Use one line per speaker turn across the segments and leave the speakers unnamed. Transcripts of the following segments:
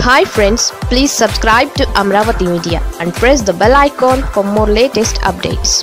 hi friends please subscribe to Amaravati media and press the bell icon for more latest updates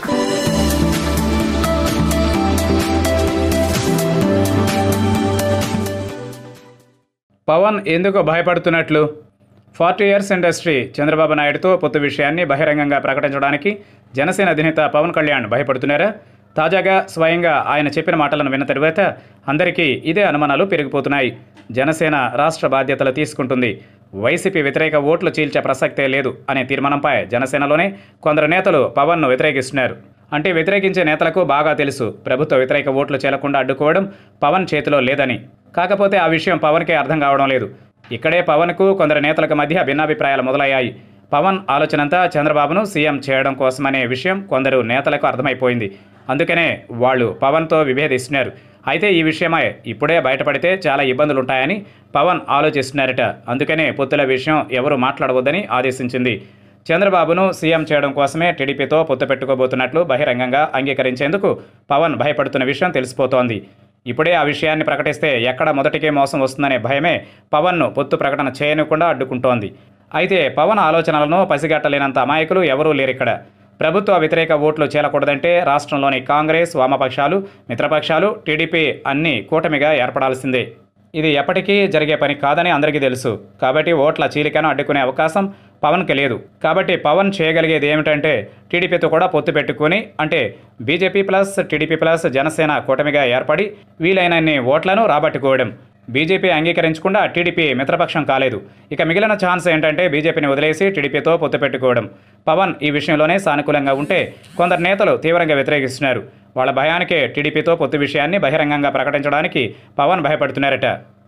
Pawan ఎందుకు భయపడుతున్నట్లు forty years industry Chandrababu నాయుడుతో పొత్తు విషయాన్ని బహిరంగంగా ప్రకటించడానికి జనసేన అధినేత పవన్ కళ్యాణ్ భయపడుతున్నారా తాజాగా స్వయంగా ఆయన చెప్పిన మాటలను విన్న తరువాత అందరికీ ఇదే అనుమానాలు పెరిగిపోతున్నాయి జనసేన రాష్ట్ర బాధ్యతలు తీసుకుంటుంది వైసీపీ వ్యతిరేక ఓట్లు చీల్చే ప్రసక్తే లేదు అనే తీర్మానంపై జనసేనలోనే కొందరు నేతలు పవన్ను వ్యతిరేకిస్తున్నారు అంటే వ్యతిరేకించే నేతలకు బాగా తెలుసు ప్రభుత్వ వ్యతిరేక ఓట్లు చేలకుండా అడ్డుకోవడం పవన్ చేతిలో లేదని కాకపోతే ఆ విషయం పవన్కే అర్థం కావడం లేదు ఇక్కడే పవన్కు కొందరు నేతలకు మధ్య భిన్నాభిప్రాయాలు మొదలయ్యాయి పవన్ ఆలోచనంతా చంద్రబాబును సీఎం చేయడం కోసమనే విషయం కొందరు నేతలకు అర్థమైపోయింది అందుకనే వాళ్ళు పవన్తో విభేదిస్తున్నారు అయితే ఈ విషయమై ఇప్పుడే బయటపడితే చాలా ఇబ్బందులుంటాయని పవన్ ఆలోచిస్తున్నారట అందుకనే పొత్తుల విషయం ఎవరు మాట్లాడవద్దని ఆదేశించింది చంద్రబాబును సీఎం చేయడం కోసమే టీడీపీతో పొత్తు పెట్టుకోబోతున్నట్లు బహిరంగంగా అంగీకరించేందుకు పవన్ భయపడుతున్న విషయం తెలిసిపోతోంది ఇప్పుడే ఆ విషయాన్ని ప్రకటిస్తే ఎక్కడ మొదటికే మోసం వస్తుందనే భయమే పవన్ను పొత్తు ప్రకటన చేయనివ్వకుండా అడ్డుకుంటోంది అయితే పవన్ ఆలోచనలను పసిగట్టలేనంత అమాయకులు ఎవరూ లేరిక్కడ ప్రభుత్వ వ్యతిరేక ఓట్లు చేలకూడదంటే రాష్ట్రంలోని కాంగ్రెస్ వామపక్షాలు మిత్రపక్షాలు టీడీపీ అన్నీ కూటమిగా ఏర్పడాల్సిందే ఇది ఎప్పటికీ జరిగే పని కాదని అందరికీ తెలుసు కాబట్టి ఓట్ల చీలికను అడ్డుకునే అవకాశం పవన్కి లేదు కాబట్టి పవన్ చేయగలిగేది ఏమిటంటే టీడీపీతో కూడా పొత్తు పెట్టుకుని అంటే BJP plus TDP plus Janasena కూటమిగా ఏర్పడి వీలైనన్ని ఓట్లను రాబట్టుకోవడం బీజేపీ అంగీకరించకుండా టీడీపీ మిత్రపక్షం కాలేదు ఇక మిగిలిన ఛాన్స్ ఏంటంటే బీజేపీని వదిలేసి టీడీపీతో పొత్తు పెట్టుకోవడం పవన్ ఈ విషయంలోనే సానుకూలంగా ఉంటే కొందరు నేతలు తీవ్రంగా వ్యతిరేకిస్తున్నారు వాళ్ళ భయానికే టీడీపీతో పొత్తు విషయాన్ని బహిరంగంగా ప్రకటించడానికి పవన్ భయపడుతున్నారట